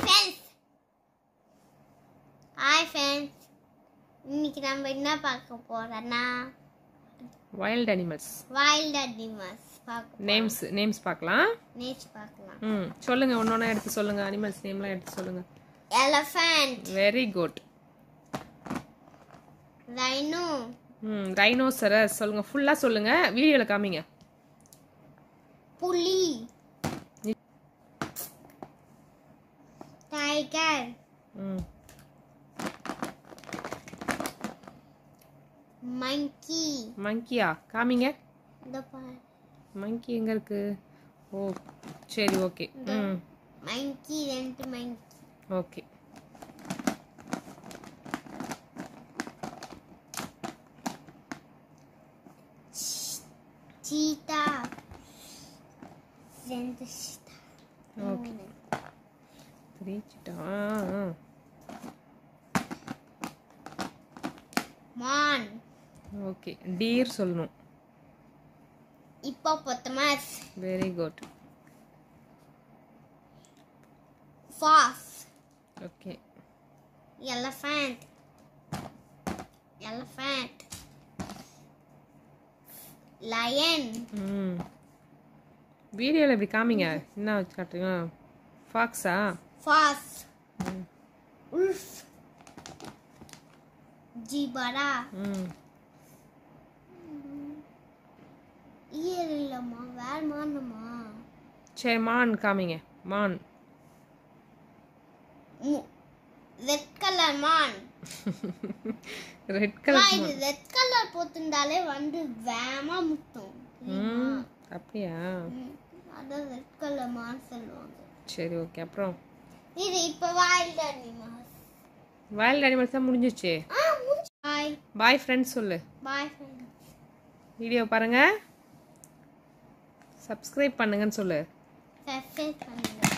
friends hi friends இன்னைக்கு நம்ம என்ன பார்க்க போறோம்னா வைல்ட் அனிமல்ஸ் வைல்ட் அனிமல்ஸ் பார்க்க நேம்ஸ் நேம்ஸ் பார்க்கலாம் நேச் பார்க்கலாம் ம் சொல்லுங்க ஒன்னொன்னா எடுத்து சொல்லுங்க அனிமல்ஸ் நேம்லாம் எடுத்து சொல்லுங்க எலஃபண்ட் வெரி குட் ரைனோ ம் ரைனோசரஸ் சொல்லுங்க ஃபுல்லா சொல்லுங்க வீடியோல காமிங்க புலி டைகர் ம் மங்கி மங்கியா காமிங்க இந்த பாரு மங்கி எங்க இருக்கு ஓ சரி ஓகே ம் மங்கி ரெண்டு மங்கி ஓகே சீதா ரெண்டு சீதா ஓகே த்ரீ சிட்டா மான் ஓகே டீர் சொல்லணும் இப்போ பொத்தமாஸ் வெரி குட் ஃபாஸ் ஓகே elephant elephant lion ம் வீடியோவில் இப்படி காமிங்க என்ன வச்சு காட்டுறீங்க ஃபாக்ஸா fox wolf ஜிபரா ம் இயர் இல்லம்மா வேற மானம்மா சரி மான் காமிங்க மான் ரெட் கலர் மான் ரெட் அம்மா, கலர் இது ரெட் கலர் போத்திருந்தாலே வந்து வேகமா முட்டும் ம் அப்படியா ம், அதான் ரெட் கலர் மான் சொல்லுவாங்க சரி ஓகே அப்புறம் இது இப்ப வைல்ட் அனிமல்ஸ் வைல்ட் அனிமல்ஸ் தான் முடிஞ்சிச்சு ஆ முடிஞ்சு பாய் பாய் ஃப்ரெண்ட்ஸ் சொல்லு பாய் ஃப்ரெண்ட்ஸ் வீடியோ பாருங்க சப்ஸ்கிரைப் பண்ணுங்கன்னு சொல்லு சப்ஸ்கிரைப் பண்ணுங்க